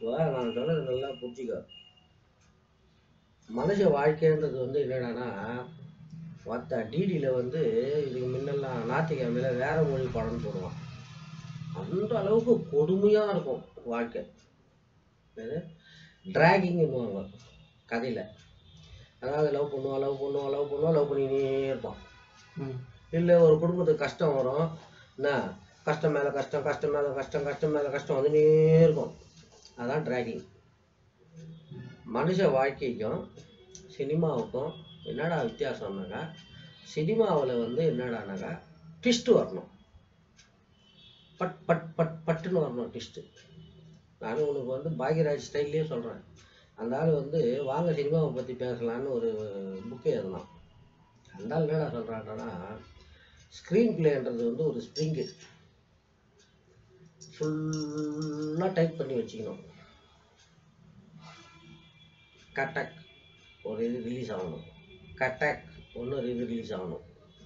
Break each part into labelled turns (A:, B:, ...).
A: இப்போ நான் சொல்றது நல்லா புரிஞ்சுக்கோ மனுஷ வாழ்க்கைன்றது வந்து என்னடான்னா மற்ற டிடியில் வந்து இதுக்கு முன்னெல்லாம் ஞாயிற்றுக்கிழமையில வேற மொழி படம்னு போடுவான் அந்த அளவுக்கு கொடுமையாக இருக்கும் வாழ்க்கை ட்ராகிங்னுவாங்க கதையில் அதாவது லவ் பண்ணுவான் லவ் பண்ணுவான் லவ் பண்ணுவான் லவ் பண்ணினே இருப்பான்
B: ம்
A: இல்லை ஒரு குடும்பத்துக்கு கஷ்டம் வரும் என்ன கஷ்டம் மேலே கஷ்டம் கஷ்டம் மேலே கஷ்டம் கஷ்டம் மேலே கஷ்டம் வந்துனே இருக்கும் அதான் ட்ராகிங் மனுஷ வாழ்க்கைக்கும் சினிமாவுக்கும் என்னடா வித்தியாசம்னாக்கா சினிமாவில் வந்து என்னடானாக்கா ட்விஸ்ட் வரணும் பட் பட் பட் பட்டுன்னு வரணும் ட்விஸ்ட்டு நானும் உனக்கு வந்து பாக்யராஜ் ஸ்டைல்லே சொல்கிறேன் அந்த ஆள் வந்து வாங்க சினிமாவை பற்றி பேசலான்னு ஒரு புக்கு எழுதினான் அந்த ஆள் என்னடா சொல்கிறாங்கன்னா ஸ்க்ரீன் பிளேன்றது வந்து ஒரு ஸ்ப்ரிங்கு ஃபுல்லாக டைப் பண்ணி வச்சுக்கணும் கட்டக் ஒரு இது ரிலீஸ் ஆகணும் கட்டக் இன்னொரு இது ரிலீஸ் ஆகணும்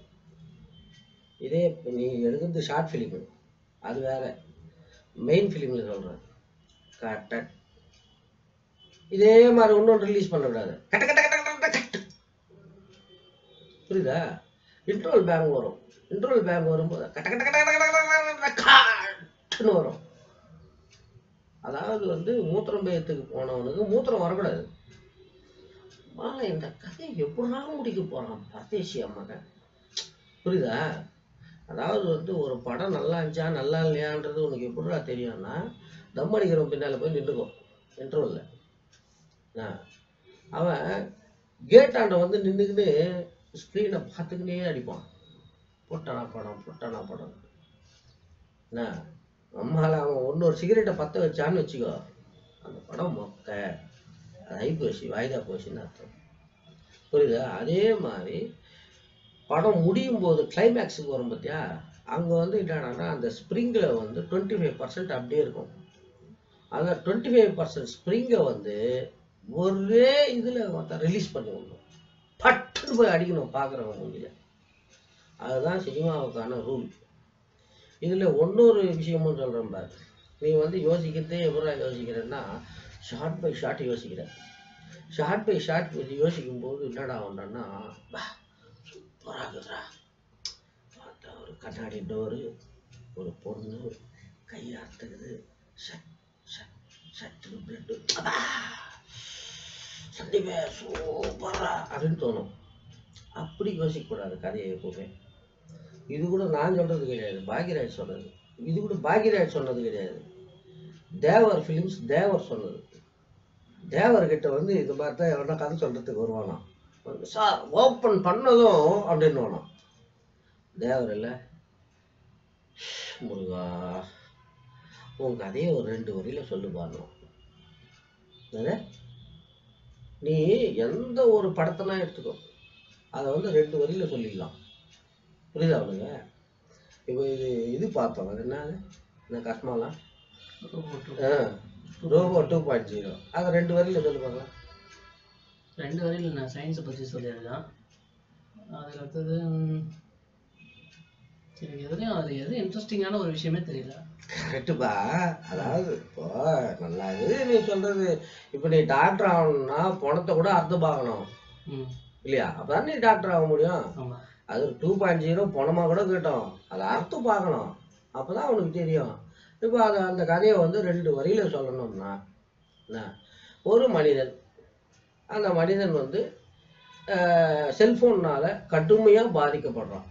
A: இதே இப்ப நீ எடுக்கிறது ஷார்ட் ஃபிலிமு அது வேற மெயின் ஃபிலிமில் சொல்கிறேன் கட்டக் இதே மாதிரி இன்னொன்று ரிலீஸ் பண்ணக்கூடாது கட்ட கட்ட கட்ட கட்ட கட்ட கட்டு புரியுதா இன்ட்ரோல் பேங்க் வரும் இன்ட்ரோல் பேங்க் வரும்போது கட்ட கட்ட கட்ட கட்ட கட்ட கட்ட கட்ட காட்டுன்னு வரும் அதாவது வந்து மூத்திரம் பயத்துக்கு போனவனுக்கு மூத்திரம் வரக்கூடாது மாலை இந்த கதை எப்படா முடிக்க போறான் பரதேசி மகன் புரியுதா அதாவது வந்து ஒரு படம் நல்லா இருந்துச்சா நல்லா இல்லையான்றது உனக்கு எப்படிடா தெரியும்னா தம் அடிக்கிறவன் பின்னால போய் நின்றுக்கும் இன்டர்வல்ல அவன் கேட்டாண்ட வந்து நின்றுக்கிட்டு ஸ்க்ரீனை பார்த்துக்கினே அடிப்பான் போட்டானா படம் போட்டானா படம் என்ன நம்மளால அவன் இன்னொரு சிகரெட்டை பற்ற வச்சான்னு வச்சுக்கோ அந்த படம் மொக்க அது ஆகி போச்சு வாய்தா போச்சுன்னு அர்த்தம் புரியுதா அதே மாதிரி படம் முடியும் போது கிளைமேக்ஸுக்கு வரும் பார்த்தியா அங்கே வந்து என்னடான்னா அந்த ஸ்ப்ரிங்கில் வந்து டுவெண்ட்டி ஃபைவ் பர்சன்ட் அப்படியே இருக்கும் அந்த டுவெண்ட்டி ஃபைவ் பர்சன்ட் ஸ்ப்ரிங்கை வந்து ஒரே இதில் மொத்தம் ரிலீஸ் பண்ணி விடணும் பட்டுன்னு போய் அடிக்கணும் பார்க்குறவங்க முடியல அதுதான் சினிமாவுக்கான ரூல் இதில் இன்னொரு விஷயமும் சொல்கிறேன் பாரு நீ வந்து யோசிக்கிறதே எவ்வளோ யோசிக்கிறேன்னா ஷார்ட் பை ஷார்ட் யோசிக்கிற ஷார்ட் பை ஷார்ட் யோசிக்கும் போது என்னடா ஒன்றா சூப்பராக இருக்குதுடா பார்த்தா ஒரு கண்ணாடி டோரு ஒரு பொண்ணு கையை அறுத்துக்குது சட் சட் சட்டு பிளட்டு சண்டிமே சூப்பரா அப்படின்னு தோணும் அப்படி யோசிக்கக்கூடாது கதையை எப்பவுமே இது கூட நான் சொல்றது கிடையாது பாக்யராஜ் சொன்னது இது கூட பாக்யராஜ் சொன்னது கிடையாது தேவர் ஃபிலிம்ஸ் தேவர் சொன்னது தேவர்கிட்ட வந்து இது மாதிரி தான் எவனா கதை சொல்றதுக்கு வருவானாம் வந்து, சார் ஓப்பன் பண்ணதும் அப்படின்னு வேணாம் தேவர் இல்லை முருகா உன் கதையை ஒரு ரெண்டு வரியில சொல்லு பாருங்க என்னது? நீ எந்த ஒரு படத்தனா எடுத்துக்கோ அதை வந்து ரெண்டு வரியில சொல்லிடலாம் புரியுதா அவனுங்க இப்போ இது இது பார்த்தோம் அது என்னது இந்த கஸ்மாலாம் ரோபோ டூ பாயிண்ட் ஜீரோ அதை ரெண்டு வரியில சொல்லி பார்க்கலாம்
B: ரெண்டு வரையில் நான் சயின்ஸை பற்றி சொல்லியிருக்கேன் அதுக்கு அடுத்தது ம், சரி எதுலையும் அது எது இன்ட்ரெஸ்டிங்கான ஒரு விஷயமே தெரியல
A: கரெக்டுப்பா அதாவது இப்போ நல்லா இது நீ சொல்றது இப்போ நீ டாக்டர் ஆகணும்னா பணத்தை கூட அர்த்தம் பார்க்கணும்
B: ம்
A: இல்லையா அப்பதான் நீ டாக்டர் ஆக முடியும்
B: ஆமாம்
A: அது டூ பாயிண்ட் ஜீரோ பணமாக கூட கேட்டோம் அதை அர்த்தம் பார்க்கணும் அப்பதான் அவனுக்கு தெரியும் இப்போ அதை அந்த கதையை வந்து ரெண்டு வரியில சொல்லணும்னா என்ன ஒரு மனிதன் அந்த மனிதன் வந்து செல்ஃபோன்னால கடுமையாக பாதிக்கப்படுறான்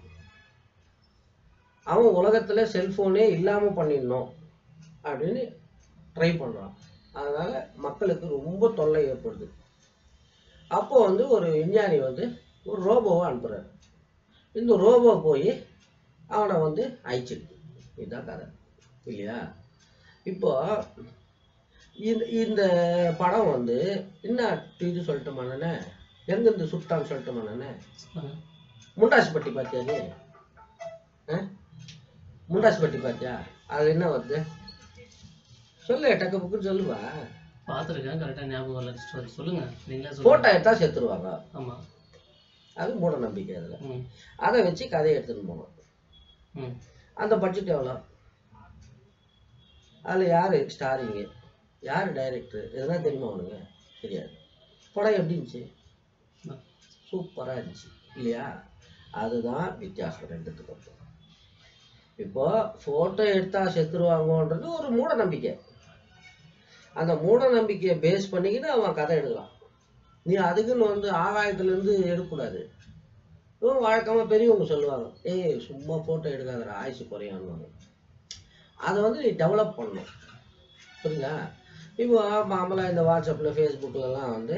A: அவன் உலகத்துல செல்ஃபோனே இல்லாமல் பண்ணிடணும் அப்படின்னு ட்ரை பண்றான் அதனால மக்களுக்கு ரொம்ப தொல்லை ஏற்படுது அப்போ வந்து ஒரு விஞ்ஞானி வந்து ஒரு ரோபோவை அனுப்புறாரு இந்த ரோபோ போய் அவனை வந்து அழிச்சிருக்கு இதுதான் கதை இல்லையா இப்போ இந்த இந்த படம் வந்து என்ன இது சொல்லிட்டு மன்னனே எங்கேருந்து சுட்டான்னு சொல்லிட்டு மன்னனே
B: சொல்லுங்க
A: முண்டாசுப்பட்டி பார்த்தியா நீ ஆ? முண்டாசுப்பட்டி பார்த்தியா அது என்ன வருது சொல்லு டக்கு புக்குன்னு சொல்லுவா
B: பார்த்துருக்கேன் கரெக்டாக ஞாபகம் வரல ஸ்டோரி சொல்லுங்க நீங்களே
A: போட்டோ
B: சொல்லுங்க
A: எடுத்தா செத்துருவாங்க
B: ஆமாம்
A: அது மூட நம்பிக்கை அதில்
B: ம்
A: அதை வச்சு கதையை எடுத்துன்னு போனோம்
B: ம்
A: அந்த பட்ஜெட் எவ்வளோ அதில் யார் ஸ்டாரிங்கு யார் டைரக்டர் இதெல்லாம் தெரியுமா உனக்கு தெரியாது படம் எப்படி இருந்துச்சு சூப்பராக இருந்துச்சு இல்லையா அதுதான் வித்தியாசம் ரெண்டுத்துக்கும் இப்போ ஃபோட்டோ எடுத்தா செத்துருவாங்கன்றது ஒரு மூட நம்பிக்கை அந்த மூட நம்பிக்கையை பேஸ் பண்ணிக்கிட்டு அவன் கதை எடுக்கலாம் நீ அதுக்குன்னு வந்து ஆகாயத்துலேருந்து எடுக்கக்கூடாது இவன் வழக்கமாக பெரியவங்க சொல்லுவாங்க ஏய் சும்மா ஃபோட்டோ எடுக்காதடா ஆயுசு குறையான்னு அதை வந்து நீ டெவலப் பண்ணணும் புரியுங்களா இப்போ மாமூலாக இந்த வாட்ஸ்அப்பில் ஃபேஸ்புக்கிலலாம் வந்து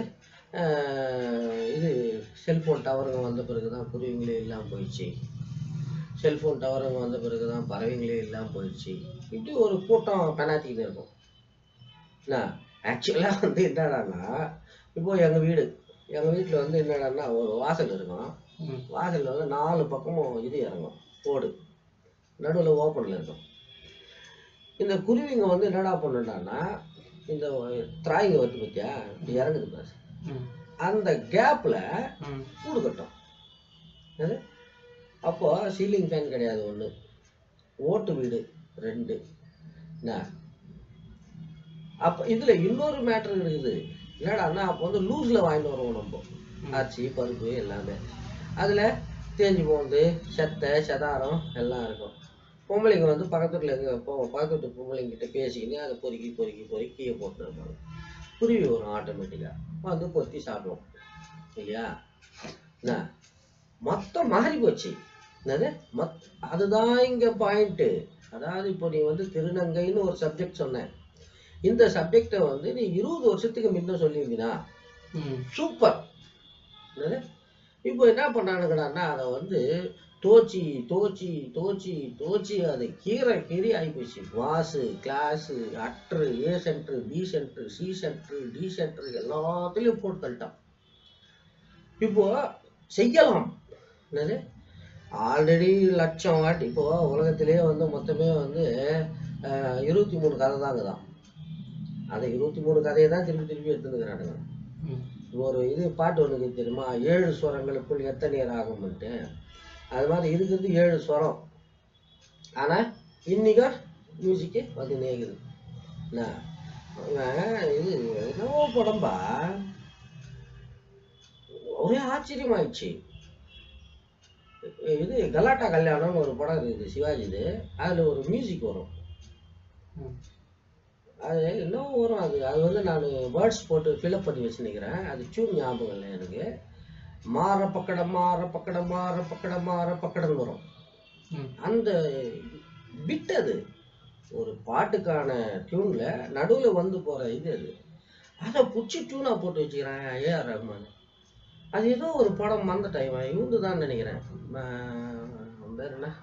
A: ஆஹ், இது செல்ஃபோன் டவருங்க வந்த பிறகு தான் குருவிங்களே இல்லாமல் போயிடுச்சு செல்ஃபோன் டவருங்க வந்த பிறகு தான் பறவைங்களே இல்லாமல் போயிடுச்சு இப்படி ஒரு கூட்டம் பெனாத்திக்கிட்டு இருக்கும் என்ன ஆக்சுவலாக வந்து என்னடான்னா இப்போ எங்கள் வீடு எங்கள் வீட்டில் வந்து என்னடான்னா ஒரு வாசல் இருக்கும்
B: ம்
A: வாசல்ல வந்து நாலு பக்கமும் இது இறங்கும் ஓடு நடுவில் ஓப்பனில் இருக்கும் இந்த குருவிங்க வந்து என்னடா பண்ணுடான்னா இந்த திராய்ங்க வருது பத்தியா இப்படி இறங்குது பாரு
B: ம்
A: அந்த கேப்பில்
B: ம்
A: கூடு கட்டும் அது அப்போ சீலிங் ஃபேன் கிடையாது ஒன்று ஓட்டு வீடு ரெண்டு என்ன அப்போ இதில் இன்னொரு மேட்ரு இருக்குது என்னடான்னா அப்போ வந்து லூஸில் வாங்கிட்டு வருவோம் நம்ம அரிசி பருப்பு எல்லாமே அதில் தேஞ்சு போகுது செத்தை செதாரம் எல்லாம் இருக்கும் பொம்பளைங்க வந்து பக்கத்து வீட்டில் இருக்க போ பக்கத்து வீட்டு பொம்பளைங்கிட்ட பேசிக்கின்னு அதை பொறுக்கி பொறுக்கி பொறுக்கி கீழே போட்டு இருப்பாங்க குருவி வரும் ஆட்டோமேட்டிக்காக வந்து கொத்தி சாப்பிடும் இல்லையா என்ன மொத்தம் மாறி போச்சு என்னது மொத் அதுதான் இங்கே பாயிண்ட்டு அதாவது இப்போ நீ வந்து திருநங்கைன்னு ஒரு சப்ஜெக்ட் சொன்ன இந்த சப்ஜெக்டை வந்து நீ இருபது வருஷத்துக்கு முன்ன சொல்லியிருந்தீனா
B: ம்
A: சூப்பர் என்னது இப்போ என்ன பண்ணானுங்கடான்னா அதை வந்து தோச்சி தோச்சி தோச்சி தோச்சி அது கீரை கீரி ஆகிப்போச்சு வாசு கிளாஸு அட்ரு A centre B centre C centre D centre எல்லாத்துலேயும் போட்டு தள்ளிட்டான் இப்போ செய்யலாம் என்னது ஆல்ரெடி லட்சம் வாட்டி இப்போ உலகத்திலேயே வந்து மொத்தமே வந்து அஹ், இருபத்தி மூணு கதை தாங்க தான் அந்த இருபத்தி மூணு கதையை தான் திருப்பி திருப்பி எடுத்துக்கிறானுங்க
B: ம்
A: ஒரு இது பாட்டு ஒன்று இருக்குது தெரியுமா ஏழு ஸ்வரங்களுக்குள் எத்தனை ஆகும்ன்ட்டு அது மாதிரி இருக்கிறது ஏழு ஸ்வரம் ஆனால் இன்னைக்கும் மியூசிக்கு வந்து நேக்குது என்ன இவன் இது என்னவோ படம்பா ஒரே ஆச்சரியமாயிடுச்சு இது கலாட்டா கல்யாணம்னு ஒரு படம் இருக்குது சிவாஜி இது அதில் ஒரு மியூசிக் வரும்
B: ம்
A: அது இன்னும் வரும் அது அது வந்து நான் வேர்ட்ஸ் போட்டு ஃபில்அப் பண்ணி வச்சுருக்கிறேன் அது டியூன் ஞாபகம் இல்லை எனக்கு மாற பக்கட மாற பக்கட மாற பக்கட மாற பக்கடன்னு வரும்
B: ம்
A: அந்த பிட் அது ஒரு பாட்டுக்கான டியூனில் நடுவில் வந்து போகிற இது அது அதை பிடிச்சி டியூனாக போட்டு வச்சுக்கிறேன் ஏஆர் ரஹ்மான் அது ஏதோ ஒரு படம் மறந்துட்டேன் இவன் இவந்து தான் நினைக்கிறேன் ம- அவன் பேர் என்ன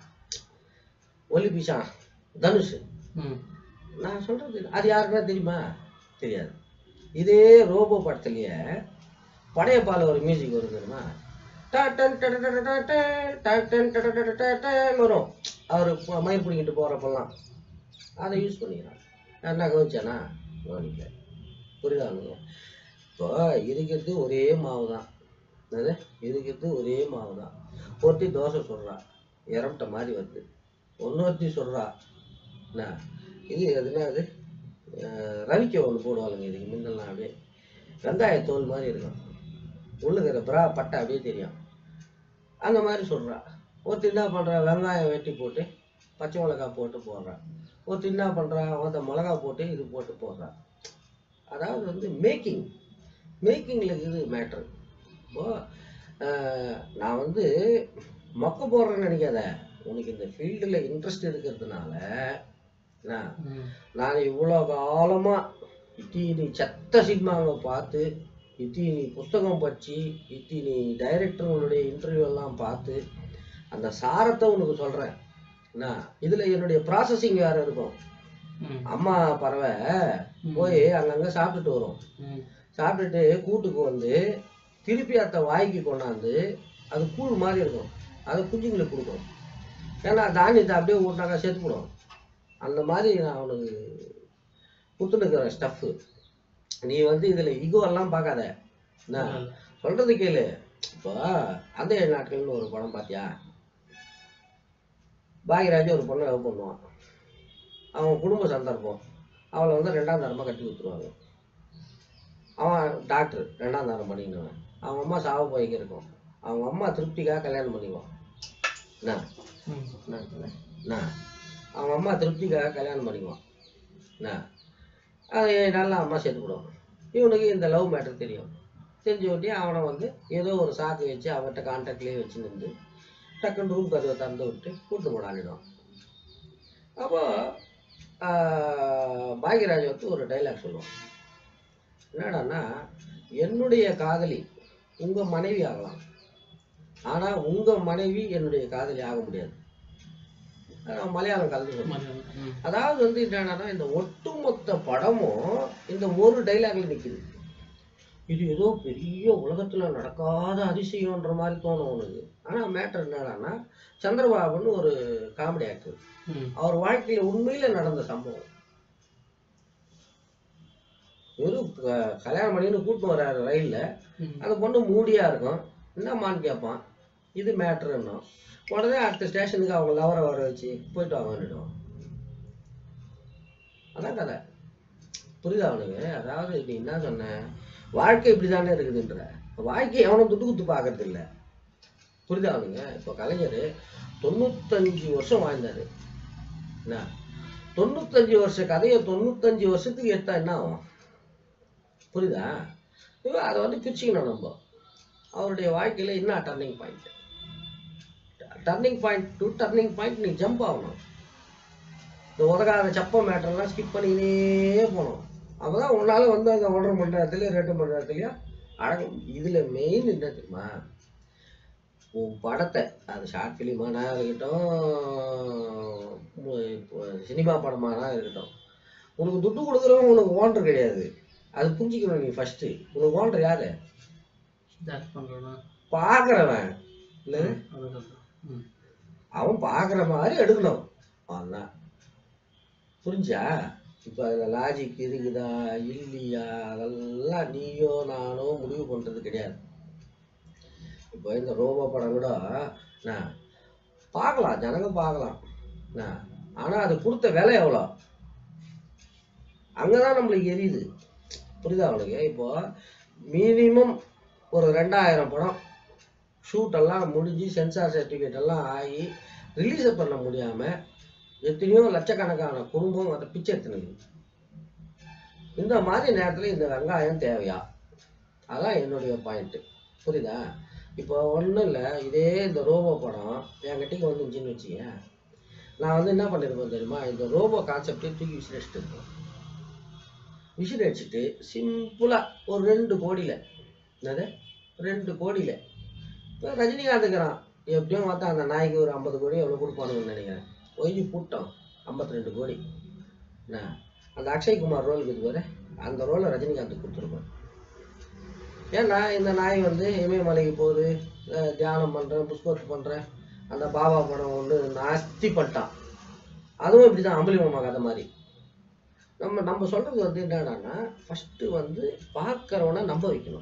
A: ஒலி பிஷா தனுஷ்
B: ம்
A: நான் சொல்றது அது யாருக்குன்னா தெரியுமா தெரியாது இதே ரோபோ படத்துலயே படையப்பால ஒரு மியூசிக் வரும் தெரியுமா டா டன் டட டட டா டே, டா டன் டட டட டா டேன்னு வரும் அவர் மயிர் பிடிக்கிட்டு போறப்பெல்லாம் அதை யூஸ் பண்ணிக்கிறான் என்ன கவனிச்சானா கவனிக்கல புரியுதா உனக்கு இப்போ இருக்கிறது ஒரே மாவு தான் என்னது இருக்கிறது ஒரே மாவு தான் ஒருத்தி தோசை சுடுறா இறம்பிட்ட மாதிரி வருது இன்னொருத்தி சுடுறா என்ன இது எதுனா அது அஹ், ரவிக்க ஒன்று போடுவாளுங்க இதுக்கு முன்னெல்லாம் அப்படியே வெங்காய தோல் மாதிரி இருக்கும் உள்ளுக்கிற பிரா பட்டை அப்படியே தெரியும் அந்த மாதிரி சொல்கிறா ஒருத்தி என்ன பண்ணுறா வெங்காயம் வெட்டி போட்டு பச்சை மிளகாய் போட்டு போடுறா ஒருத்தி என்ன பண்ணுறா அந்த மிளகா போட்டு இது போட்டு போடுறா அதாவது வந்து மேக்கிங் மேக்கிங்கில் இருக்குது மேட்ரு இப்போ அஹ், நான் வந்து மொக்க போடுறேன்னு நினைக்காத உனக்கு இந்த ஃபீல்டில் இன்ட்ரெஸ்ட் இருக்கிறதுனால என்ன
B: ம்
A: நான் இவ்வளோ காலமாக இத்தீனி செத்த சினிமாவை பார்த்து இத்தீனி புஸ்தகம் படித்து இத்தீனி டைரக்டர்களுடைய இன்டர்வியூ எல்லாம் பார்த்து அந்த சாரத்தை உனக்கு சொல்கிறேன் என்ன இதில் என்னுடைய ப்ராசஸிங் வேறு இருக்கும்
B: ம்
A: அம்மா பறவை போய் அங்கங்கே சாப்பிட்டுட்டு வரும்
B: ம்
A: சாப்பிட்டுட்டு கூட்டுக்கு வந்து திருப்பி அதை வாய்க்கு கொண்டாந்து அது கூழ் மாதிரி இருக்கும் அதை குஞ்சுங்களுக்கு கொடுக்கும் ஏன்னா தானியத்தை அப்படியே ஊட்டினாக்கா செத்துப்படும் அந்த மாதிரி நான் அவனுக்கு கொடுத்துனுக்குறேன் ஸ்டஃப்பு நீ வந்து இதில் ஈகோவெல்லாம் பார்க்காத என்ன சொல்கிறது கேளு இப்போ அந்த ஏழு நாட்கள்னு ஒரு படம் பார்த்தியா பாக்யராஜ் ஒரு பொண்ணை லவ் பண்ணுவான் அவன் குடும்ப சந்தர்ப்பம் அவளை வந்து ரெண்டாம் தரமாக கட்டி கொடுத்துருவாங்க அவன் டாக்டர் ரெண்டாம் தரம் பண்ணிடுவான் அவங்க அம்மா சாவு போய்க்கு இருக்கும் அவங்க அம்மா திருப்திக்காக கல்யாணம் பண்ணிக்குவான் என்ன
B: ம்.
A: என்ன சொல்ல? என்ன அவங்க அம்மா திருப்திக்காக கல்யாணம் பண்ணிக்குவான் என்ன அது நல்லா அம்மா சேர்த்துக்கிடுவான் இவனுக்கு இந்த லவ் மேட்டர் தெரியும் தெரிஞ்ச ஒட்டி அவனை வந்து ஏதோ ஒரு சாக்கு வச்சு அவன்கிட்ட கான்டாக்ட்லேயே வச்சு நின்று டக்குன்னு ரூம் கதவை திறந்து விட்டு கூட்டு போடானிடுவான் அப்போ ஆஹ், பாக்யராஜ் வந்து ஒரு டைலாக் சொல்லுவான் என்னடான்னா என்னுடைய காதலி உங்க மனைவி ஆகலாம் ஆனா உங்க மனைவி என்னுடைய காதலி ஆக முடியாது அஹ் மலையாளம் கலந்து சொல்லுவான்.
B: மலையாளம். ம்.
A: அதாவது வந்து என்னன்னா இந்த ஒட்டுமொத்த படமும் இந்த ஒரு டைலாக்ல நிக்குது இது ஏதோ பெரிய உலகத்துல நடக்காத அதிசயம்ன்ற மாதிரி தோணும் உனக்கு ஆனா மேட்டர் என்னடான்னா சந்திரபாபுன்னு ஒரு காமெடி ஆக்டர்
B: ம்.
A: அவர் வாழ்க்கையில உண்மையில நடந்த சம்பவம் வெறும் க- கல்யாணம் பண்ணின்னு கூட்டு வர்றாரு ரயில்ல
B: ம்.
A: அந்த பொண்ணு மூடியா இருக்கும் என்னம்மான்னு கேட்பான் இது மேட்ருன்னா உடனே அடுத்த ஸ்டேஷனுக்கு அவங்க லவரை வர வச்சு போயிட்டு வாங்கிடுவான் அதான் கதை புரியுதா அவனுக்கு அதாவது நீ என்ன சொன்ன வாழ்க்கை இப்படிதானே இருக்குதுன்ற வாழ்க்கை எவனும் துட்டு குத்து பார்க்கறது இல்ல புரியுதா அவனுங்க இப்போ கலைஞர் தொண்ணூத்தஞ்சு வருஷம் வாழ்ந்தாரு என்ன தொண்ணூத்தஞ்சு வருஷ கதையை தொண்ணூத்தஞ்சு வருஷத்துக்கு எடுத்தா என்ன ஆகும் புரியுதா இப்போ அதை வந்து பிரிச்சுக்கணும் நம்ம அவருடைய வாழ்க்கையில என்ன turning point turning point to turning point நீ ஜம்ப் ஆகணும் இந்த உதகாத சப்ப மேட்டர்லாம் ஸ்கிப் பண்ணிக்கினே போகணும் அப்பதான் உன்னால வந்து அந்த ஒன்றரை மணி நேரத்துலயும் ரெண்டு மணி நேரத்துலயும் அடங்கும் இதுல மெயின் என்ன தெரியுமா உன் படத்தை அது ஷார்ட் ஃபிலிமானா இருக்கட்டும் மு- இப்போ சினிமா படமானா இருக்கட்டும் உனக்கு துட்டு கொடுக்குறவன் உனக்கு ஓனர் கிடையாது அது புரிஞ்சுக்கணும் நீ ஃபர்ஸ்ட் உனக்கு ஓனர் யாரு
B: That பண்றேனா?
A: பார்க்குறவன் இல்லை
B: அதுதான். ம்.
A: அவன் பார்க்குற மாதிரி எடுக்கணும் அதான் புரிஞ்சா இப்போ அதில் லாஜிக் இருக்குதா இல்லையா அதெல்லாம் நீயோ நானோ முடிவு பண்ணுறது கிடையாது இப்போ இந்த ரோபோ படம் கூட நான் பார்க்கலாம் ஜனங்க பார்க்கலாம் நான் ஆனால் அது கொடுத்த விலை எவ்வளோ அங்கே தான் நம்மளுக்கு எரியுது புரியுதா அவனுக்கு இப்போ மினிமம் ஒரு ரெண்டாயிரம் படம் ஷூட் எல்லாம் முடிஞ்சு சென்சார் சர்டிஃபிகேட் எல்லாம் ஆகி ரிலீஸ் பண்ண முடியாம எத்தனையோ லட்சக்கணக்கான குடும்பம் அதை பிச்சை எடுத்துனுது இந்த மாதிரி நேரத்துல இந்த வெங்காயம் தேவையா அதான் என்னுடைய பாயிண்ட் புரியுதா இப்போ ஒன்றும் இல்லை இதே இந்த ரோபோ படம் என்கிட்டக்கு வந்துச்சுன்னு வச்சுக்க நான் வந்து என்ன பண்ணிருப்பேன் தெரியுமா இந்த ரோபோ கான்செப்டே தூக்கி விசிலடிச்சுட்டு இருப்பேன் விசில் அடிச்சுட்டு சிம்பிளா ஒரு ரெண்டு கோடியில என்னது ரெண்டு கோடியில இப்போ ரஜினிகாந்துக்கிறான் எப்படியும் பார்த்தா அந்த நாய்க்கு ஒரு ஐம்பது கோடி எவ்வளோ கொடுப்பானுங்கன்னு நினைக்கிறேன் ஒய்ஜி கூட்டம் ஐம்பத்தி ரெண்டு கோடி என்ன அந்த அக்ஷய்குமார் ரோல் இருக்குது பாரு அந்த ரோலை ரஜினிகாந்த் கொடுத்துருப்பேன் ஏன்னா இந்த நாய் வந்து இமயமலைக்கு போகுது அஹ் தியானம் பண்ணுறேன் புஷ்பத்து பண்ணுறேன் அந்த பாபா படம் ஒன்று நாஸ்தி பண்ணிட்டான் அதுவும் இப்படி தான் அம்பலிமாமா கதை மாதிரி நம்ம நம்ம சொல்றது வந்து என்னடான்னா ஃபர்ஸ்ட் வந்து பார்க்கறவனை நம்ப வைக்கணும்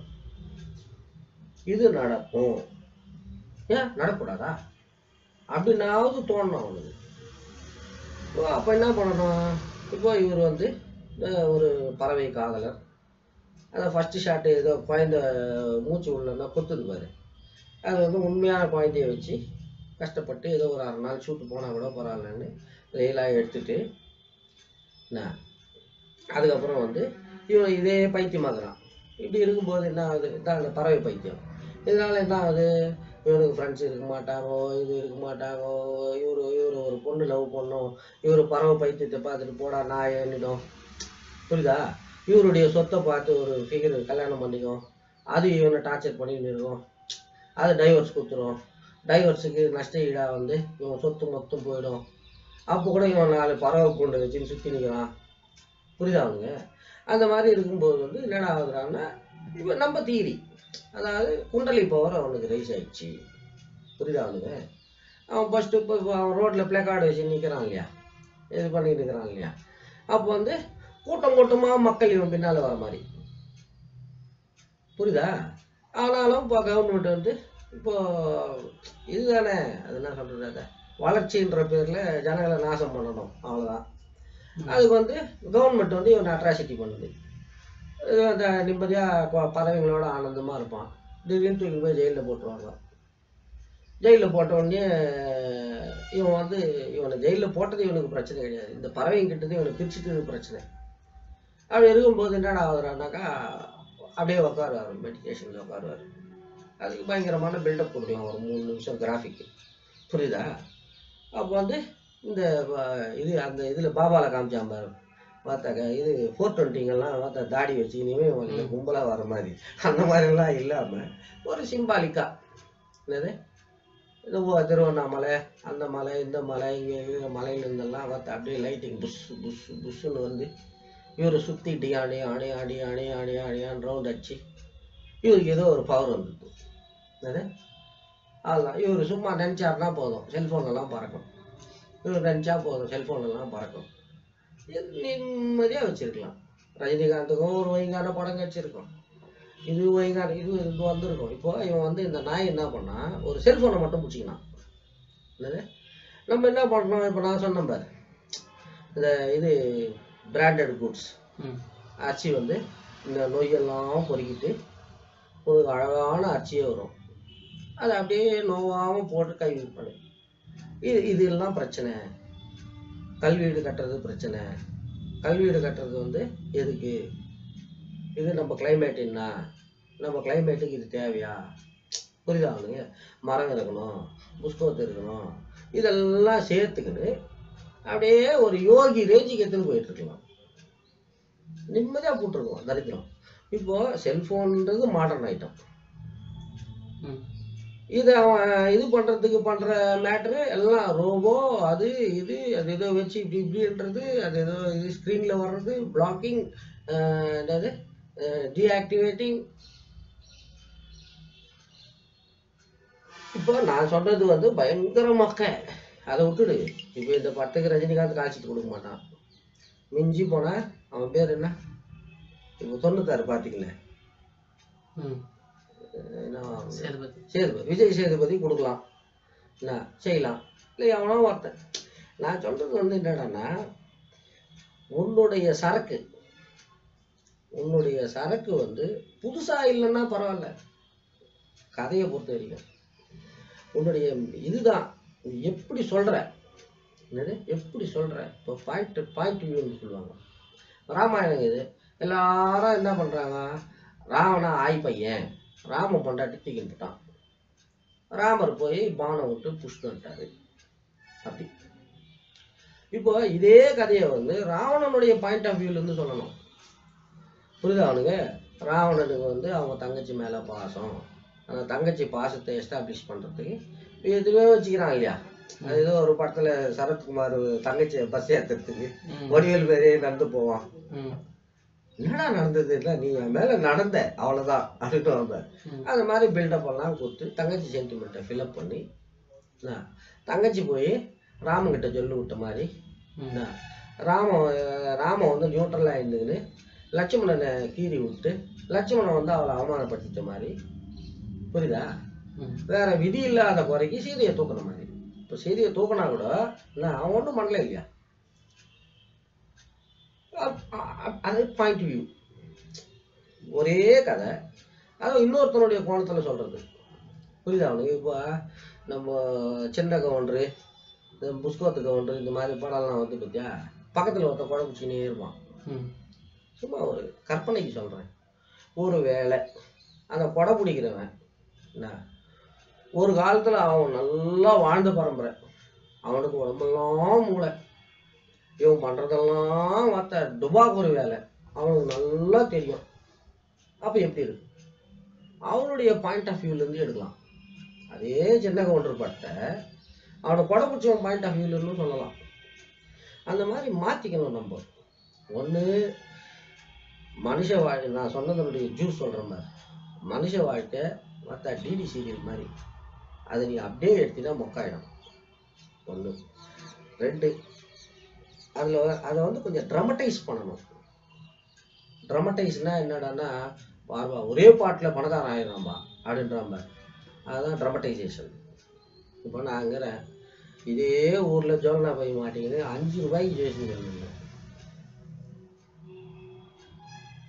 A: இது நடக்கும் ஏன் நடக்கூடாதா அப்படின்னாவது தோணணும் அவனுக்கு இப்போ அப்போ என்ன பண்ணணும் இப்போ இவர் வந்து அஹ், ஒரு பறவை காதலர் அதை ஃபஸ்ட்டு ஷாட்டு ஏதோ குழந்த மூச்சு உள்ளன்னா கொத்துது பாரு அது வந்து உண்மையான குழந்தைய வச்சு கஷ்டப்பட்டு ஏதோ ஒரு அரை நாள் ஷூட்டு போனால் கூட பரவாயில்லன்னு ரெயிலாக எடுத்துட்டு என்ன அதுக்கப்புறம் வந்து இவன் இதே பைத்தியமாக்குறான் இப்படி இருக்கும்போது என்ன ஆகுது இதான் அந்த பறவை பைத்தியம் இதனால என்ன ஆகுது இவனுக்கு ஃப்ரெண்ட்ஸ் இருக்க மாட்டாங்கோ இது இருக்க மாட்டாங்கோ இவரு இவரு ஒரு பொண்ணு லவ் பண்ணும் இவரு பறவை பைத்தியத்தை பார்த்துட்டு போடா நான் என்னிடும் புரியுதா இவருடைய சொத்தை பார்த்து ஒரு ஃபிகர் கல்யாணம் பண்ணிக்கும் அது இவனை டார்ச்சர் பண்ணின்னு இருக்கும் அது டைவர்ஸ் கொடுத்துரும் டைவர்ஸுக்கு நஷ்ட ஈடா வந்து இவன் சொத்து மொத்தம் போயிடும் அப்போ கூட இவன் நாலு பறவை பூண்டை வச்சுன்னு சுற்றி நிற்கிறான் புரியுதா அவனுங்க அந்த மாதிரி இருக்கும்போது வந்து என்னடா ஆகுறான்னா இவன் நம்ம தீரி அதாவது குண்டலி பவர் அவனுக்கு ரைஸ் ஆயிடுச்சு புரியுதா அவனுக்கு அவன் ஃபஸ்ட்டு இப்போ அவன் ரோட்டில் பிளேகார்டு வச்சு நிற்கிறான் இல்லையா இது பண்ணிட்டு இருக்கிறான் இல்லையா அப்போ வந்து கூட்டம் கூட்டமாக மக்கள் இவன் பின்னால் வர மாதிரி புரியுதா ஆனாலும் இப்போ கவர்மெண்ட் வந்து இப்போ இதுதானே அது என்ன சொல்கிறது அதை வளர்ச்சின்ற பேரில் ஜனங்களை நாசம் பண்ணணும் அவ்வளோதான்
B: ம்.
A: அதுக்கு வந்து கவர்மெண்ட் வந்து இவனை அட்ராசிட்டி பண்ணுது இது அந்த நிம்மதியாக பறவைங்களோட ஆனந்தமாக இருப்பான் திடீர்னு தூக்கி போய் ஜெயிலில் போட்டுருவாங்க ஜெயிலில் போட்ட உடனே இவன் வந்து இவனை ஜெயிலில் போட்டது இவனுக்கு பிரச்சனை கிடையாது இந்த பறவைங்க கிட்டது இவனை பிரிச்சுட்டு பிரச்சனை அப்படி இருக்கும்போது என்னடா ஆகுறானாக்கா அப்படியே உட்காருவார் மெடிடேஷனில் உட்காருவார் அதுக்கு பயங்கரமான பில்டப் கொடுக்கலாம் ஒரு மூணு நிமிஷம் கிராஃபிக்கு புரியுதா அப்போ வந்து இந்த வ- இது அந்த இதில் பாபாவில் காமிச்சான் பாரு பார்த்தாக்க இது ஃபோர் டுவெண்ட்டிங்கெல்லாம் பார்த்தா தாடி வச்சு இனிமேல் கும்பலாக வர மாதிரி அந்த மாதிரிலாம் இல்லாமல் ஒரு சிம்பாலிக்காக என்னது இது ஓ- திருவண்ணாமலை அந்த மலை இந்த மலை இங்கே இருக்கிற மலையிலேருந்தெல்லாம் பார்த்தா அப்படியே லைட்டிங் புஷ் புஷ் புஷ்ஷுன்னு வந்து இவர் சுற்றிட்டு ஆடி ஆடி ஆடி ஆடி ஆடி ஆடியான்னு ரவுண்ட் அடிச்சு இவருக்கு ஏதோ ஒரு பவர் வந்துடுது என்னது அதுதான் இவர் சும்மா நினச்சாருன்னா போதும் செல்ஃபோன்லலாம் பறக்கும் இவர் நினச்சா போதும் செல்ஃபோன்லலாம் பறக்கும் நிம்மதியாக வச்சுருக்கலாம் ரஜினிகாந்துக்கும் ஒரு ஒய்ங்கான படம் வச்சுருக்கோம் இது ஒய்ங்கான இது இது வந்திருக்கும் இப்போ இவன் வந்து இந்த நாய் என்ன பண்ணா ஒரு செல்ஃபோனை மட்டும் பிடிச்சிக்கலாம் என்னது நம்ம என்ன பண்ணோம் இப்போ நான் சொன்னேன் பாரு இந்த இது பிராண்டட் குட்ஸ்
B: ம்
A: அரிசி வந்து இந்த நொய்யெல்லாம் பொறுக்கிட்டு ஒரு அழகான அரிசியே வரும் அதை அப்படியே நோவாமல் போட்டு கை பண்ணு இது இதெல்லாம் பிரச்சனை கல்வீடு கட்டுறது பிரச்சனை கல்வீடு கட்டுறது வந்து எதுக்கு இது நம்ம climate என்ன நம்ம கிளைமேட்டுக்கு இது தேவையா புரியுதா அவனுங்க மரம் இருக்கணும் புஷ்பத்து இருக்கணும் இதெல்லாம் சேர்த்துக்கின்னு அப்படியே ஒரு யோகி ரேஞ்சுக்கு எடுத்துன்னு போயிட்டு இருக்கலாம் நிம்மதியாக போட்டிருக்கலாம் தரித்திரம் இப்போ செல்ஃபோன்ன்றது மாடர்ன் ஐட்டம்
B: ம்
A: இதை அவன் இது பண்ணுறதுக்கு பண்ணுற மேட்ரு எல்லாம் ரோபோ அது இது அது ஏதோ வச்சு இப்படி இப்படின்றது அது ஏதோ இது ஸ்க்ரீனில் வர்றது பிளாக்கிங் என்னது டீஆக்டிவேட்டிங் இப்போ நான் சொன்னது வந்து பயங்கர மொக்க அதை விட்டுடு இப்போ இந்த படத்துக்கு ரஜினிகாந்த் காய்ச்சிட்டு கொடுக்க மாட்டான் மிஞ்சி போனால் அவன் பேர் என்ன இப்போ தொண்ணூத்தாறு பார்த்தீங்களே
B: ம்
A: என்ன
B: சேதுபதி
A: சேதுபதி விஜய் சேதுபதி கொடுக்கலாம் என்ன செய்யலாம் இல்லை எவனோ ஒருத்தன் நான் சொல்றது வந்து என்னடான்னா உன்னுடைய சரக்கு உன்னுடைய சரக்கு வந்து புதுசா இல்லைன்னா பரவாயில்ல கதையை பொறுத்த வரைக்கும் உன்னுடைய இதுதான் நீ எப்படி சொல்ற என்னது எப்படி சொல்ற இப்போ பாயிண்ட் பாயிண்ட் வியூன்னு சொல்லுவாங்க ராமாயணம் இது எல்லாரும் என்ன பண்றாங்க ராவணா ஆய் பையன் ராம பொண்டாட்டி தூக்கிட்டு போட்டான் ராமர் போய் பானம் விட்டு புஷ்ணுட்டாரு அப்படி இப்போ இதே கதையை வந்து ராவணனுடைய பாயிண்ட் ஆஃப் வியூல இருந்து சொல்லணும் புரியுதா அவனுங்க ராவணனுக்கு வந்து அவங்க தங்கச்சி மேல பாசம் அந்த தங்கச்சி பாசத்தை எஸ்டாப்ளிஷ் பண்றதுக்கு எதுவுமே வச்சுக்கிறான் இல்லையா அது ஏதோ ஒரு படத்துல சரத்குமார் தங்கச்சியை பஸ் ஏத்துறதுக்கு
B: ம்
A: வடிவேல் பேரே நடந்து போவான்
B: ம்
A: என்னடா நடந்தது இல்லை நீ என் மேல நடந்த அவ்வளவுதான் அப்படின்னு வந்தார்
B: ம்
A: அந்த மாதிரி பில்டப் எல்லாம் கொடுத்து தங்கச்சி சென்டிமெண்ட்டை ஃபில்அப் பண்ணி என்ன, தங்கச்சி போய் ராமங்கிட்ட சொல்லி விட்ட மாதிரி
B: ம்
A: என்ன, ராம ராம வந்து நியூட்ரலாக இருந்துக்கின்னு லட்சுமணனை கீறி விட்டு லட்சுமணன் வந்து அவளை அவமானப்படுத்திட்ட மாதிரி புரியுதா
B: ம்
A: வேற விதி இல்லாத குறைக்கு சீதையை தூக்குன மாதிரி இப்போ சீதையை தூக்குனா கூட என்ன அவன் ஒன்றும் பண்ணல இல்லையா அப்- அ- அது பாயிண்ட் வியூ ஒரே கதை அது இன்னொருத்தனுடைய கோணத்துல சொல்றது புரியுதா அவனுக்கு இப்போ நம்ம சின்ன கவுண்டரு இந்த புஷ்கோத்து கவுண்டரு இந்த மாதிரி படம்லாம் வந்து பார்த்தியா பக்கத்தில் ஒருத்தன் குழப்பிச்சுனே இருப்பான்
B: ம்
A: சும்மா ஒரு கற்பனைக்கு சொல்கிறேன் ஒரு வேலை அந்த கொடை பிடிக்கிறவன் என்ன ஒரு காலத்தில் அவன் நல்லா வாழ்ந்த பரம்பரை அவனுக்கு உடம்பெல்லாம் மூளை இவன் பண்ணுறதெல்லாம் மற்ற டுபாக் ஒரு வேலை அவனுக்கு நல்லா தெரியும் அப்போ எப்படி இருக்கு அவனுடைய பாயிண்ட் ஆஃப் வியூலேருந்து எடுக்கலாம் அதே சின்ன கவுண்டர் பட்ட அவனை கொடை பிடிச்சவன் பாயிண்ட் ஆஃப் வியூலேருந்து சொல்லலாம் அந்த மாதிரி மாற்றிக்கணும் நம்ம ஒன்று மனுஷ வாழ்க்கை நான் சொன்னதனுடைய ஜூஸ் சொல்கிற மாதிரி மனுஷ வாழ்க்கை மற்ற டிடி சீரியல் மாதிரி அதை நீ அப்படியே எடுத்தினா மொக்காயிடும் ஒன்று ரெண்டு அதில் அதை வந்து கொஞ்சம் ட்ரமட்டைஸ் பண்ணணும் ட்ரமட்டைஸ்னா என்னடான்னா பார்வா ஒரே பாட்டில் பணக்காரன் ஆயிடுறாம்பா அப்படின்றாம்ப அதுதான் ட்ரமட்டைசேஷன் இப்போ நான் அங்கிறேன் இதே ஊரில் ஜோல்னா போய் மாட்டிக்கின்னு அஞ்சு ரூபாய்க்கு ஜெயிச்சு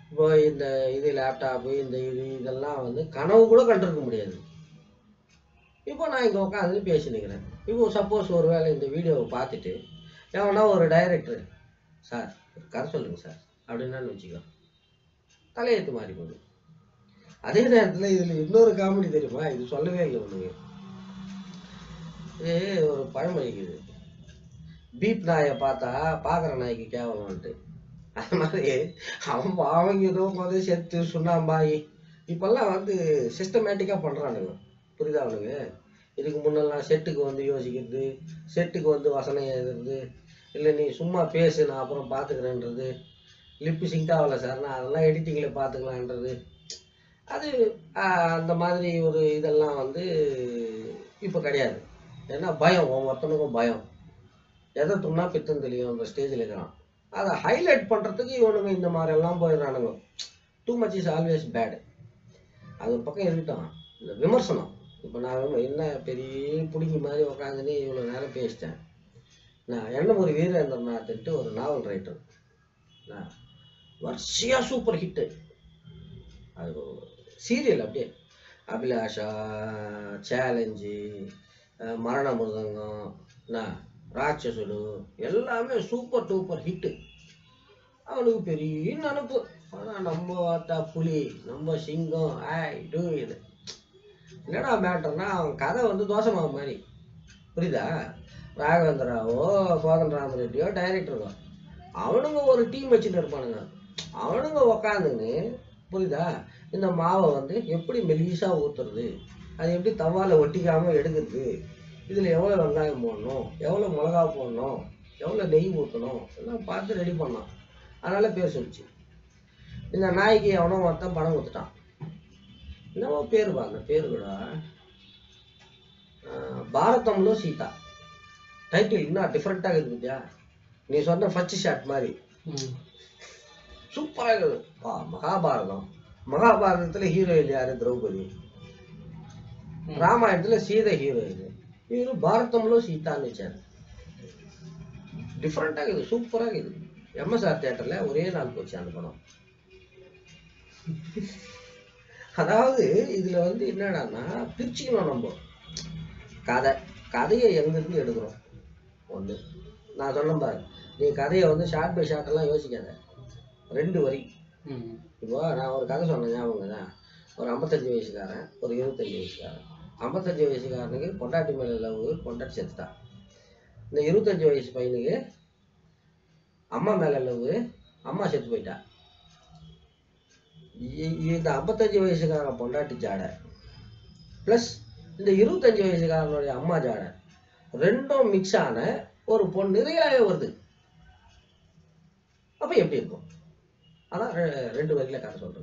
A: இப்போ இந்த இது லேப்டாப்பு இந்த இது இதெல்லாம் வந்து கனவு கூட கண்டிருக்க முடியாது இப்போ நான் இங்கே உட்காந்து பேசினுக்கிறேன் இப்போ சப்போஸ் ஒரு வேளை இந்த வீடியோவை பார்த்துட்டு எவனா ஒரு டைரக்டர் சார் ஒரு கதை சொல்லுங்க சார் அப்படின்னான்னு வச்சுக்கோ தலையெழுத்து மாறி போகுது அதே நேரத்தில் இதில் இன்னொரு காமெடி தெரியுமா இது சொல்லவே இல்லை உனக்கு இது ஒரு பழமொழி இருக்குது பீப் நாயை பார்த்தா பார்க்குற நாய்க்கு கேவலம்ன்ட்டு அது மாதிரி அவன் அவங்க ஏதோ வந்து செத்து சுண்ணாம்பாயி இப்போல்லாம் வந்து சிஸ்டமேட்டிக்காக பண்ணுறானுங்க புரியுதா அவனுங்க இதுக்கு முன்னெல்லாம் செட்டுக்கு வந்து யோசிக்கிறது செட்டுக்கு வந்து வசனம் எழுதுறது இல்லை நீ சும்மா பேசு நான் அப்புறம் பார்த்துக்கிறேன்றது லிப்பு சிங்க் ஆகலை சார் நான் அதெல்லாம் எடிட்டிங்கில் பார்த்துக்கலான்றது அது ஆஹ், அந்த மாதிரி ஒரு இதெல்லாம் வந்து இப்போ கிடையாது ஏன்னா பயம் ஒவ்வொருத்தனுக்கும் பயம் எதை துண்ணா பித்தம் தெரியும் அந்த ஸ்டேஜில் இருக்கிறான் அதை ஹைலைட் பண்ணுறதுக்கு இவனுங்க இந்த மாதிரி எல்லாம் போயிடுறானுங்க too much is always bad அது ஒரு பக்கம் இருக்கட்டும் இந்த விமர்சனம் இப்போ நான் வந்து என்ன பெரிய பிடிங்கி மாதிரி உட்காந்துன்னு இவ்வளோ நேரம் பேசிட்டேன் நான் என்ன ஒரு வீரேந்திரநாத்ன்ட்டு ஒரு நாவல் ரைட்டர் நான் வரிசையாக சூப்பர் ஹிட்டு அது சீரியல் அப்படியே அபிலாஷா சேலஞ்சு அஹ் மரண மிருதங்கம் என்ன ராட்சசுடு எல்லாமே சூப்பர் டூப்பர் ஹிட்டு அவனுக்கு பெரிய நினப்பு ஆனால் நம்ம பார்த்தா புலி நம்ம சிங்கம் ஆய் டூ இது என்னடா மேட்டர்னா அவன் கதை வந்து தோசை மாவு மாதிரி புரியுதா ராகவேந்திராவோ கோதன் ராமரெட்டியோ டைரக்டருங்கோ அவனுங்க ஒரு டீம் வச்சுட்டு இருப்பானுங்க அவனுங்க உக்காந்துன்னு புரியுதா இந்த மாவை வந்து எப்படி மெலிசா ஊத்துறது அது எப்படி தவால ஒட்டிக்காம எடுக்கிறது இதில் எவ்வளோ வெங்காயம் போடணும் எவ்வளோ மிளகா போடணும் எவ்வளோ நெய் ஊற்றணும் எல்லாம் பார்த்து ரெடி பண்ணான் அதனால பேர் சொல்லிச்சு இந்த நாய்க்கு எவனோ ஒருத்தன் பணம் கொடுத்துட்டான் என்னவோ பேர் பா அந்த பேர் கூட ஆஹ், பாரதம்லோ சீதா டைட்டில் இன்னும் டிஃப்ரெண்ட்டாக இருக்குது பத்தியா நீ சொன்ன ஃபர்ஸ்ட் ஷாட் மாதிரி
B: ம்
A: சூப்பராக இருக்குது பா மகாபாரதம் மகாபாரதத்தில் ஹீரோயின் யாரு திரௌபதி
B: ம்.
A: ராமாயணத்துல சீதை ஹீரோயின் இவரு பாரதம்லோ சீதான்னு வச்சாரு டிஃப்ரெண்டாக இருக்குது சூப்பராக இருக்குது எம்எஸ்ஆர் தியேட்டர்ல ஒரே நாள் போச்சு அந்த படம் அதாவது இதுல வந்து என்னடான்னா பிரிச்சுக்கணும் நம்ம கதை கதையை எங்கிருந்து எடுக்கிறோம் ஒண்ணு நான் சொன்னேன் பாரு நீ கதையை வந்து ஷார்ட் பை ஷார்ட் எல்லாம் யோசிக்காத ரெண்டு வரி
B: ம்
A: இப்போ நான் ஒரு கதை சொன்னேன் ஞாபகம் தான் ஒரு ஐம்பத்தஞ்சு வயசுக்காரன் ஒரு இருபத்தஞ்சு வயசுக்காரன் ஐம்பத்தஞ்சு வயசுக்காரனுக்கு பொண்டாட்டி மேலே லவ் பொண்டாட்டி செத்துட்டான் இந்த இருபத்தஞ்சு வயசு பையனுக்கு அம்மா மேலே லவ் அம்மா செத்து போயிட்டா இ- இந்த ஐம்பத்தஞ்சு வயசுக்காரன் பொண்டாட்டி ஜாடை ப்ளஸ் இந்த இருபத்தஞ்சு வயசுக்காரனுடைய அம்மா ஜாடை ரெண்டும் மிக்ஸ் ஆன ஒரு பொண்ணு ரியலாகவே வருது அப்போ எப்படி இருக்கும் அதான் ரெ- ரெண்டு வரியில கதை சொல்றது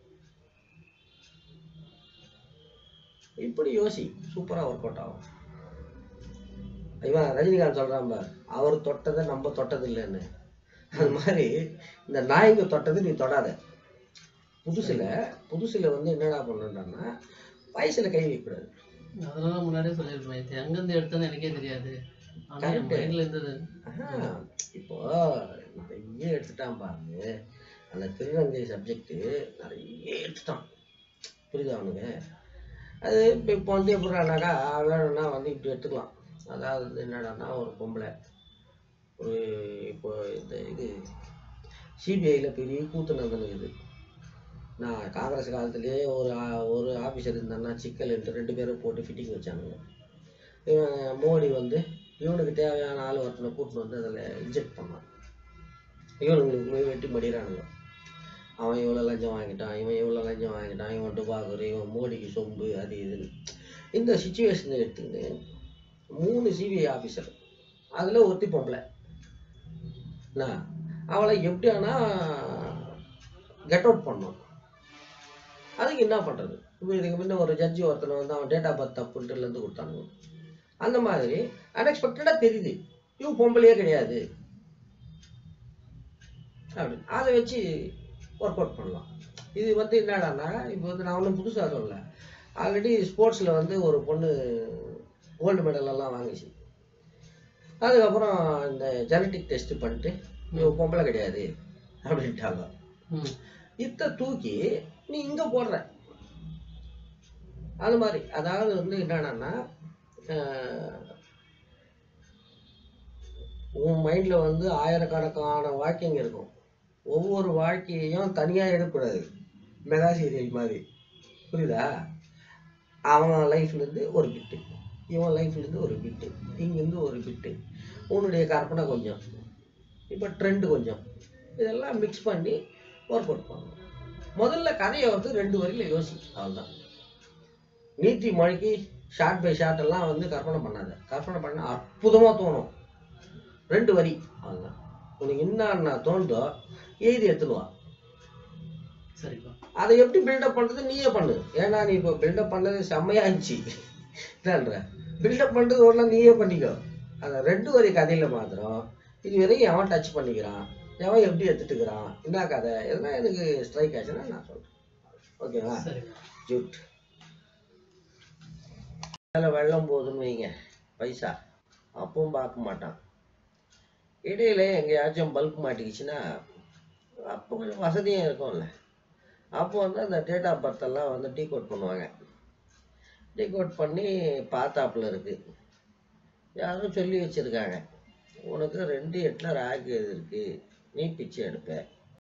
A: இப்படி யோசி சூப்பரா ஒர்க் அவுட் ஆகும் இவன் ரஜினிகாந்த் சொல்றான் பார் அவர் தொட்டதை நம்ம தொட்டது இல்லைன்னு அது மாதிரி இந்த நாய்ங்க தொட்டது நீ தொடாத புதுசுல புதுசுல வந்து என்னடா பண்ணுறான்னா வயசுல கை வைக்கக்கூடாது
B: அதெல்லாம் முன்னாடியே சொல்லியிருப்பேன் இது எங்கேருந்து எடுத்தேன்னு எனக்கே தெரியாது ஆனா என்
A: Correct.
B: மைண்ட்ல இருந்தது
A: ஆஹா, இப்போ நிறைய எடுத்துட்டான் பாருங்க அந்த திருநங்கை சப்ஜெக்ட் நிறைய எடுத்துட்டான் புரியுதா அவனுக்கு அது இப்போ இப்போ வந்து எப்படினாக்கா வேணும்னா வந்து இப்படி எடுத்துக்கலாம் அதாவது வந்து என்னடான்னா ஒரு பொம்பளை ஒரு இப்போ இந்த இது சிபிஐயில் பெரிய கூத்து நடந்துனுக்குது நான் காங்கிரஸ் காலத்திலேயே ஒரு ஆ- ஒரு ஆஃபீஸர் இருந்தான்னா சிக்கல்ன்ட்டு ரெண்டு பேரும் போட்டு ஃபிட்டிங் வச்சானுங்க இவன் மோடி வந்து இவனுக்கு தேவையான ஆள் ஒருத்தனை கூட்டின்னு வந்து அதில் இன்ஜெக்ட் பண்ணான் இவனுங்களுக்கு போய் வெட்டி மடிகிறானுங்க அவன் இவ்வளோ லஞ்சம் வாங்கிட்டான் இவன் இவ்வளோ லஞ்சம் வாங்கிட்டான் இவன் டுபாக்கூர் இவன் மோடிக்கு சொம்பு அது இதுன்னு இந்த சுச்சுவேஷனை எடுத்துக்கிட்டு மூணு சிபிஐ ஆஃபீஸர் அதில் ஒருத்தி பொம்பளை என்ன அவளை எப்படியானா கெட் அவுட் பண்ணோம் அதுக்கு என்ன பண்ணுறது இப்போ இதுக்கு முன்ன ஒரு ஜட்ஜி ஒருத்தனை வந்து அவன் டேட் ஆஃப் பர்த் தப்புன்ட்டு இருந்து கொடுத்தானுங்க அந்த மாதிரி அன்எக்ஸ்பெக்டடாக தெரியுது இவன் பொம்பளையே கிடையாது அப்படி அதை வச்சு ஒர்க் அவுட் பண்ணலாம் இது வந்து என்னடான்னா இப்போ வந்து நான் ஒன்றும் புதுசாக சொல்லல ஆல்ரெடி ஸ்போர்ட்ஸில் வந்து ஒரு பொண்ணு கோல்டு மெடல் எல்லாம் வாங்கிச்சு அதுக்கப்புறம் இந்த ஜெனட்டிக் டெஸ்ட் பண்ணிட்டு இவன் பொம்பளை கிடையாது அப்படின்ட்டாங்க
B: ம்
A: இத்தை தூக்கி நீ இங்க போடுற அது மாதிரி அதாவது வந்து என்னன்னா அஹ், உன் மைண்ட்ல வந்து ஆயிரக்கணக்கான வாக்கியம் இருக்கும் ஒவ்வொரு வாழ்க்கையையும் தனியா எடுக்கக்கூடாது மெகா சீரியல் மாதிரி புரியுதா அவன் லைஃப்ல இருந்து ஒரு பிட்டு இவன் லைஃப்ல இருந்து ஒரு பிட்டு இங்கிருந்து ஒரு பிட்டு உன்னுடைய கற்பனை கொஞ்சம் இப்போ ட்ரெண்டு கொஞ்சம் இதெல்லாம் மிக்ஸ் பண்ணி ஒர்க் அவுட் பண்ணணும் முதல்ல கதையை வந்து ரெண்டு வரியில யோசி அவ்வளோதான் நீட்டி மொழிக்கு ஷார்ட் பை ஷார்ட் எல்லாம் வந்து கற்பனை பண்ணாத கற்பனை பண்ண அற்புதமா தோணும் ரெண்டு வரி அவ்வளோதான் உனக்கு என்ன தோணுதோ எழுதி எடுத்துனுவா
B: சரிப்பா
A: அதை எப்படி பில்டப் பண்றது நீயே பண்ணு ஏன்னா நீ இப்போ பில்டப் பண்ணது செம்மையா இருந்துச்சு என்னன்ற பில்டப் பண்றது ஒன்றா நீயே பண்ணிக்கோ அந்த ரெண்டு வரி கதையில மாத்திரம் இது வரைக்கும் எவன் டச் பண்ணிக்கிறான் எவன் எப்படி எடுத்துட்டுக்கிறான் என்ன கதை இதெல்லாம் எனக்கு ஸ்ட்ரைக் ஆச்சுன்னா நான் சொல்றேன் ஓகேவா
B: சரிப்பா
A: ஜூட் மேலே வெள்ளம் போகுதுன்னு வைங்க பைசா அப்பவும் பார்க்க மாட்டான் இடையில எங்கேயாச்சும் பல்ப் மாட்டிக்கிச்சுன்னா அப்போ கொஞ்சம் வசதியும் இருக்கும்ல அப்போ வந்து அந்த டேட் ஆஃப் பர்த் எல்லாம் வந்து டீ கோட் பண்ணுவாங்க டீ கோட் பண்ணி பார்த்தாப்புல இருக்கு யாரும் சொல்லி வச்சிருக்காங்க உனக்கு ரெண்டு எட்டில் ராகு இருக்கு நீ பிச்சை எடுப்ப